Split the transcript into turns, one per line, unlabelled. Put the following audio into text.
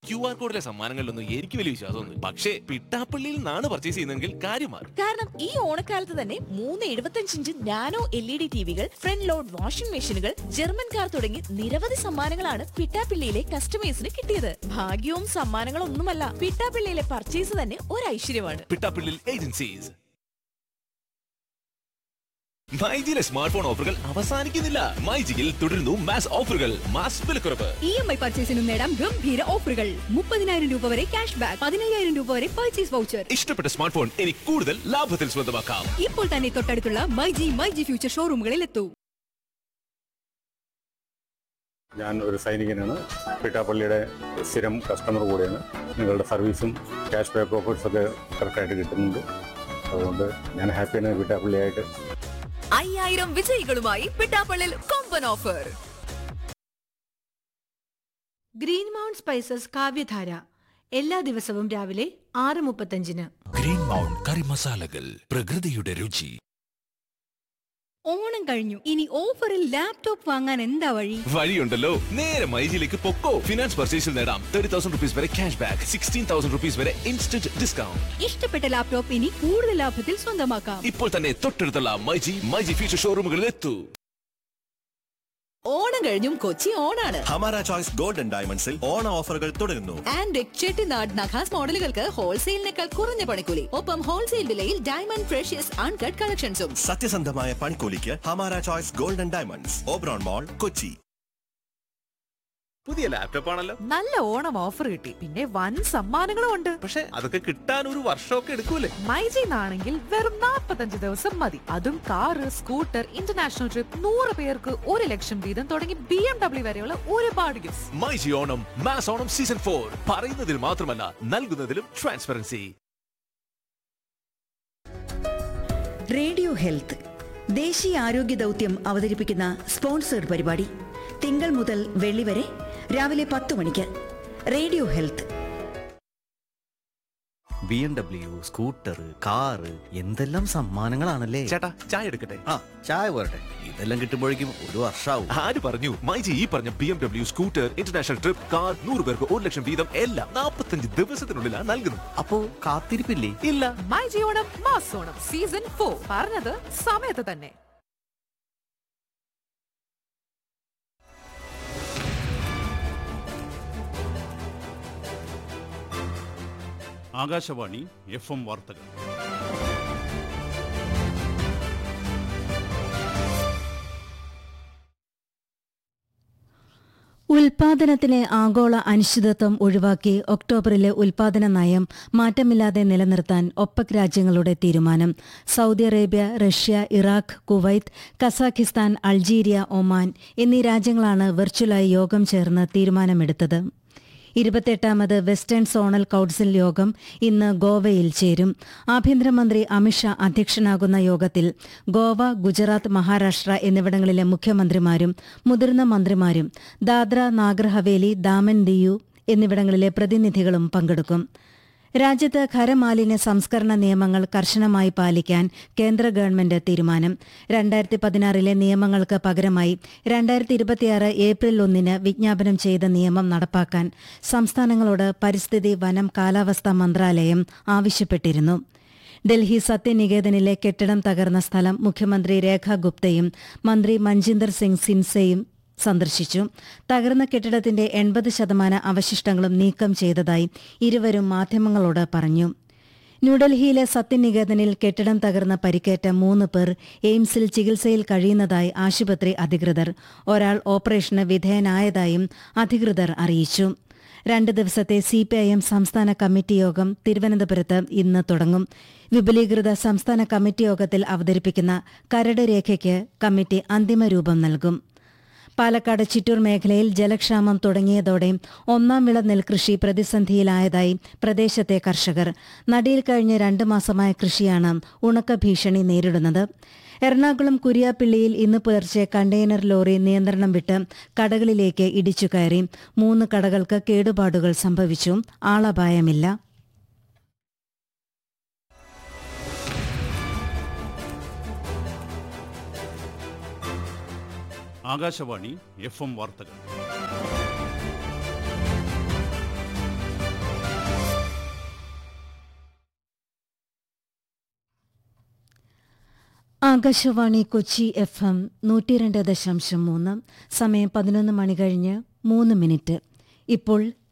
Q R കോഡിലെ സമ്മാനങ്ങളിലൊന്നും എനിക്ക് വലിയ വിശ്വാസമൊന്നും പക്ഷേ പിട്ടാപ്പള്ളിയിൽ നിന്നാണ് പർച്ചേസ് ചെയ്യുന്നതെങ്കിൽ കാര്യം മാറും
കാരണം ഈ ഓണക്കാലത്ത് തന്നെ മൂന്ന് എഴുപത്തഞ്ച് inch nano L E D ടിവികൾ ഫ്രണ്ട് ലോഡ് വാഷിംഗ് മെഷീനുകൾ ജർമ്മൻ കാർ തുടങ്ങി നിരവധി സമ്മാനങ്ങളാണ് പിട്ടാപ്പിള്ളിയിലെ കസ്റ്റമേഴ്സിന് കിട്ടിയത് ഭാഗ്യവും സമ്മാനങ്ങളൊന്നുമല്ല പിട്ടാപ്പിള്ളിയിലെ പർച്ചേസ് തന്നെ ഒരു ഐശ്വര്യമാണ്
പിട്ടാപ്പള്ളിയിൽ ഏജൻസീസ് മൈജിയിലെ സ്മാർട്ട് ഫോൺ ഓഫറുകൾ അവസാനിക്കുന്നില്ല മൈജിയിൽ തുടരുന്നു മാസ് ഓഫറുകൾ മാസ് വിലക്കുറവ്
ഇ എം ഐ പർച്ചേസിനും നേടാം ഗംഭീര ഓഫറുകൾ മുപ്പതിനായിരം രൂപ വരെ ക്യാഷ് ബാക്ക് പതിനയ്യായിരം രൂപ വരെ പർച്ചേസ് വൗച്ചർ
ഇഷ്ടപ്പെട്ട സ്മാർട്ട് ഫോൺ ഇനി കൂടുതൽ ലാഭത്തിൽ സ്വന്തമാക്കാം
ഇപ്പോൾ തന്നെ തൊട്ടടുത്തുള്ള മൈജി മൈജി ഫ്യൂച്ചർ ഷോറൂമുകളിൽ എത്തൂ
ഞാൻ ഒരു സൈനികനാണ് പിട്ടാപ്പള്ളിയുടെ സ്ഥിരം കസ്റ്റമർ കൂടെയാണ് നിങ്ങളുടെ സർവീസും ക്യാഷ് ബാക്ക് ഓഫേഴ്സൊക്കെ കറക്റ്റായിട്ട് കിട്ടുന്നുണ്ട് അതുകൊണ്ട് ഞാൻ ഹാപ്പിയാണ് പിട്ടാപ്പള്ളിയായിട്ട്
അയ്യായിരം വിജയികളുമായി പിട്ടാപ്പള്ളിൽ കൊമ്പൻ ഓഫർ
ഗ്രീൻ മൗണ്ട് സ്പൈസസ് കാവ്യധാര എല്ലാ ദിവസവും രാവിലെ ആറ് മുപ്പത്തഞ്ചിന്
ഗ്രീൻ മൗണ്ട് കറി മസാലകൾ പ്രകൃതിയുടെ രുചി
ഓണം കഴിഞ്ഞു ഇനി ഓഫറിൽ ലാപ്ടോപ്പ് വാങ്ങാൻ എന്താ വഴി
വഴിയുണ്ടല്ലോ നേരെ മൈജിയിലേക്ക് പൊക്കോ ഫിനാൻസ് പർച്ചേസിൽ നേടാം തേർട്ടി തൗസൻഡ് റുപ്പീസ് വരെ cash back sixteen thousand rupees വരെ ഇൻസ്റ്റന്റ് ഡിസ്കൗണ്ട്
ഇഷ്ടപ്പെട്ട ലാപ്ടോപ്പ് ഇനി കൂടുതൽ ലാഭത്തിൽ സ്വന്തമാക്കാം
ഇപ്പോൾ തന്നെ തൊട്ടടുത്തുള്ള മൈജി മൈജി ഫ്യൂച്ചർ ഷോറൂമുകളിൽ എത്തൂ
ഓണം കഴിഞ്ഞും കൊച്ചി ഓണാണ്
ഹമാര ചോയ്സ് ഗോൾഡൻ ഡയമണ്ട്സിൽ ഓണ ഓഫറുകൾ തുടരുന്നു
ആൻഡ് ചെട്ടിനാട് നഖാസ് മോഡലുകൾക്ക് ഹോൾസെയിലിനേക്കാൾ കുറഞ്ഞ പണിക്കൂലി ഒപ്പം ഹോൾസെയിൽ വിലയിൽ ഡയമണ്ട് ഫ്രഷ്യസ് അൺകട്ട് കളക്ഷൻസും
സത്യസന്ധമായ പണിക്കൂലിക്ക് ഹമാര choice golden diamonds Oberon mall Kochi
പുതിയ ലാപ്ടോപ്പ് ആണല്ലോ
നല്ല ഓണം ഓഫർ കിട്ടി പിന്നെ വൻ സമ്മാനങ്ങളും ഉണ്ട്
പക്ഷെ അതൊക്കെ കിട്ടാൻ ഒരു വർഷമൊക്കെ എടുക്കൂലേ
മൈജിന്നാണെങ്കിൽ വെറും 45 ദിവസം മതി അതും കാറ് സ്കൂട്ടർ ഇന്റർനാഷണൽ ട്രിപ്പ് നൂറ് പേർക്ക് ഒരു ലക്ഷം വീതം തുടങ്ങി ബി എം ഡബ്ല്യു വരെയുള്ള ഒരുപാട് gift
myG Onam mass Onam season four പറയുന്നതിൽ മാത്രമല്ല നൽകുന്നതിലും ട്രാൻസ്പെറൻസി
റേഡിയോ ഹെൽത്ത് ദേശീയ ആരോഗ്യ ദൗത്യം അവതരിപ്പിക്കുന്ന സ്പോൺസേഡ് പരിപാടി തിങ്കൾ മുതൽ വെള്ളി വരെ രാവിലെ പത്ത് മണിക്ക് radio health
B M W scooter car എന്തെല്ലാം സമ്മാനങ്ങളാണല്ലേ
ചേട്ടാ ചായ എടുക്കട്ടെ
ആ ചായ പോരട്ടെ ഇതെല്ലാം കിട്ടുമ്പോഴേക്കും ഒരു വർഷാവും
ആര് പറഞ്ഞു മൈജി ഈ പറഞ്ഞ B M W scooter international trip car നൂറ് പേർക്ക് ഒരു ലക്ഷം വീതം എല്ലാം നാൽപ്പത്തഞ്ച് ദിവസത്തിനുള്ളിലാണ് നൽകുന്നത്
അപ്പോ കാത്തിരിപ്പില്ലേ
ഇല്ല
myG Onam mass Onam season four പറഞ്ഞത് സമയത്ത് തന്നെ
ആകാശവാണി, എഫ് എം വാർത്തകൾ
ഉൽപാദനത്തിലെ ആഗോള അനിശ്ചിതത്വം ഒഴിവാക്കി ഒക്ടോബറിലെ ഉൽപാദന നയം മാറ്റമില്ലാതെ നിലനിർത്താൻ ഒപ്പക് രാജ്യങ്ങളുടെ തീരുമാനം Saudi Arabia Russia Iraq Kuwait Kazakhstan Algeria Oman എന്നീ രാജ്യങ്ങളാണ് വെർച്വലായി യോഗം ചേർന്ന് തീരുമാനമെടുത്തത് ഇരുപത്തെട്ടാമത് വെസ്റ്റേൺ സോണൽ കൌൺസിൽ യോഗം ഇന്ന് ഗോവയിൽ ചേരും ആഭ്യന്തരമന്ത്രി അമിത്ഷാ അധ്യക്ഷനാകുന്ന യോഗത്തിൽ ഗോവ ഗുജറാത്ത് മഹാരാഷ്ട്ര എന്നിവിടങ്ങളിലെ മുഖ്യമന്ത്രിമാരും മുതിർന്ന മന്ത്രിമാരും ദാദ്ര നാഗർ ഹവേലി ദാമൻ ദിയു എന്നിവിടങ്ങളിലെ പ്രതിനിധികളും പങ്കെടുക്കും രാജ്യത്ത് ഖരമാലിന്യ സംസ്കരണ നിയമങ്ങൾ കർശനമായി പാലിക്കാൻ കേന്ദ്ര ഗവൺമെന്റ് തീരുമാനം രണ്ടായിരത്തി പതിനാറിലെ നിയമങ്ങൾക്ക് പകരമായി രണ്ടായിരത്തി ഇരുപത്തിയാറ് ഏപ്രിൽ ഒന്നിന് വിജ്ഞാപനം ചെയ്ത നിയമം നടപ്പാക്കാൻ സംസ്ഥാനങ്ങളോട് പരിസ്ഥിതി വനം കാലാവസ്ഥാ മന്ത്രാലയം ആവശ്യപ്പെട്ടിരുന്നു ഡൽഹി സത്യനികേതനിലെ കെട്ടിടം തകർന്ന സ്ഥലം മുഖ്യമന്ത്രി രേഖ ഗുപ്തയും മന്ത്രി മഞ്ജിന്ദർ സിംഗ് സിൻസയും സന്ദർശിച്ചു തകർന്ന കെട്ടിടത്തിന്റെ എൺപത് ശതമാനം അവശിഷ്ടങ്ങളും നീക്കം ചെയ്തതായി ഇരുവരും മാധ്യമങ്ങളോട് പറഞ്ഞു ന്യൂഡൽഹിയിലെ സത്യനികേതനിൽ കെട്ടിടം തകർന്ന പരിക്കേറ്റ മൂന്ന് പേർ എയിംസിൽ ചികിത്സയിൽ കഴിയുന്നതായി ആശുപത്രി അധികൃതർ ഒരാൾ ഓപ്പറേഷന് വിധേയനായതായും അധികൃതർ അറിയിച്ചു രണ്ട് ദിവസത്തെ സിപിഐഎം സംസ്ഥാന കമ്മിറ്റി യോഗം തിരുവനന്തപുരത്ത് ഇന്ന് തുടങ്ങും വിപുലീകൃത സംസ്ഥാന കമ്മിറ്റി യോഗത്തിൽ അവതരിപ്പിക്കുന്ന കരട് രേഖയ്ക്ക് കമ്മിറ്റി അന്തിമ രൂപം നൽകും പാലക്കാട് ചിറ്റൂർ മേഖലയിൽ ജലക്ഷാമം തുടങ്ങിയതോടെ ഒന്നാം വിള നെൽകൃഷി പ്രതിസന്ധിയിലായതായി പ്രദേശത്തെ കർഷകർ നടിയിൽ കഴിഞ്ഞ് രണ്ട് മാസമായ കൃഷിയാണ് ഉണക്ക ഭീഷണി നേരിടുന്നത് എറണാകുളം കുരിയാപ്പിള്ളിയിൽ ഇന്ന് പുലർച്ചെ കണ്ടെയ്നർ ലോറി നിയന്ത്രണം വിട്ട് കടകളിലേക്ക് ഇടിച്ചു കയറി മൂന്ന് കടകൾക്ക് കേടുപാടുകൾ സംഭവിച്ചു ആളപായമില്ല
ആകാശവാണി എഫ് എം വാർത്തകൾ
ആകാശവാണി കൊച്ചി എഫ് എം നൂറ്റി രണ്ട് ദശാംശം മൂന്ന് സമയം പതിനൊന്ന് മണി കഴിഞ്ഞ് മൂന്ന് മിനിറ്റ് ഇപ്പോൾ